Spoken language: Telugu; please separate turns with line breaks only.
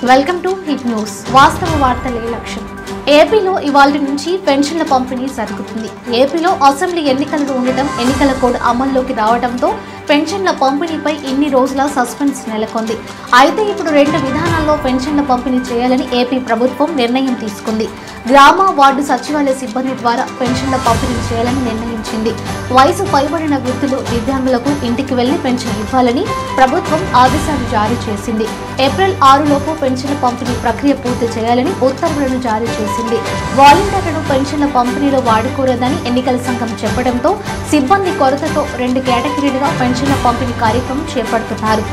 వెల్కమ్ టు హిట్ న్యూస్ వాస్తవ వార్తలే లక్ష్యం ఏపీలో ఇవాళ నుంచి పెన్షన్ల పంపిణీ జరుగుతుంది ఏపీలో అసెంబ్లీ ఎన్నికలు ఉండటం ఎన్నికల కోడ్ అమల్లోకి రావడంతో పెన్షన్ల పంపిణీపై ఇన్ని రోజుల సస్పెన్స్ నెలకొంది అయితే ఇప్పుడు రెండు విధానాల్లో పెన్షన్ల పంపిణీ చేయాలని ఏపీ ప్రభుత్వం నిర్ణయం తీసుకుంది గ్రామ వార్డు సచివాలయ సిబ్బంది ద్వారా పెన్షన్ల పంపిణీ చేయాలని నిర్ణయించింది వయసు పైబడిన వృద్ధులు దివ్యాంగులకు ఇంటికి వెళ్లి పెన్షన్ ఇవ్వాలని ప్రభుత్వం ఆదేశాలు జారీ చేసింది ఏప్రిల్ ఆరులోపు పెన్షన్ల పంపిణీ ప్రక్రియ పూర్తి చేయాలని ఉత్తర్వులను జారీ చేసింది వాలంటీర్లను పెన్షన్ల పంపిణీలో వాడుకోలేదని ఎన్నికల సంఘం చెప్పడంతో సిబ్బంది కొరతతో రెండు కేటగిరీలుగా పెన్షన్ల పంపిణీ కార్యక్రమం చేపడుతున్నారు